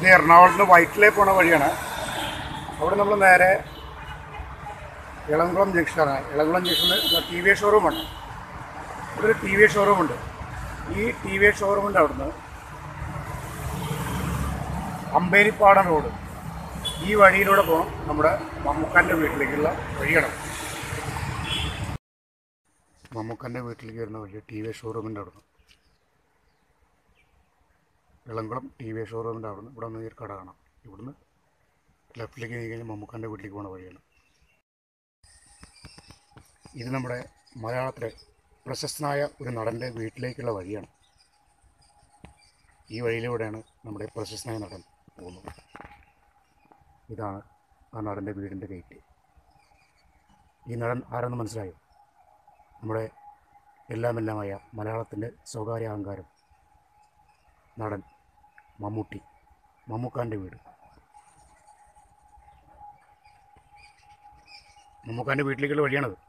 ഇത് എറണാകുളത്ത് നിന്ന് വൈറ്റിലേക്ക് പോണ വഴിയാണ് അവിടെ നമ്മൾ നേരെ ഇളംകുളം ജംഗ്ഷനാണ് ഇളംകുളം ജംഗ്ഷനിൽ ടി വി ഷോറൂമാണ് ഇവിടെ ഒരു ടി വി ഷോറൂമുണ്ട് ഈ ടി വി ഷോറൂമിൻ്റെ അവിടുന്ന് അമ്പേരിപ്പാടം റോഡ് ഈ വഴിയിലൂടെ പോകണം നമ്മുടെ മമ്മൂക്കാൻ്റെ വീട്ടിലേക്കുള്ള വഴിയാണ് മമ്മൂക്കാൻ്റെ വീട്ടിലേക്ക് വരുന്ന വഴി ടി വി ഷോറൂമിൻ്റെ അവിടുന്ന് ഇളംകുളം ടി വി ഷോറൂമിൻ്റെ അവിടുന്ന് ഇവിടെ നിന്ന് ഈ ഒരു കട കാണാം ഇവിടുന്ന് ലെഫ്റ്റിലേക്ക് നീങ്ങി കഴിഞ്ഞാൽ മമ്മൂക്കാൻ്റെ വീട്ടിലേക്ക് പോകുന്ന വഴിയാണ് ഇത് നമ്മുടെ മലയാളത്തിലെ പ്രശസ്തനായ ഒരു നടൻ്റെ വീട്ടിലേക്കുള്ള വഴിയാണ് ഈ വഴിയിലൂടെയാണ് നമ്മുടെ പ്രശസ്തനായ നടൻ പോകുന്നത് ഇതാണ് ആ നടൻ്റെ വീടിൻ്റെ ഗേറ്റ് ഈ നടൻ ആരെന്ന് മനസ്സിലായോ നമ്മുടെ എല്ലാമെല്ലാമായ മലയാളത്തിൻ്റെ സ്വകാര്യ അഹങ്കാരം നടൻ മമ്മൂട്ടി മമ്മൂക്കാൻ്റെ വീട് മമ്മൂക്കാൻ്റെ വീട്ടിലേക്കുള്ള വഴിയാണത്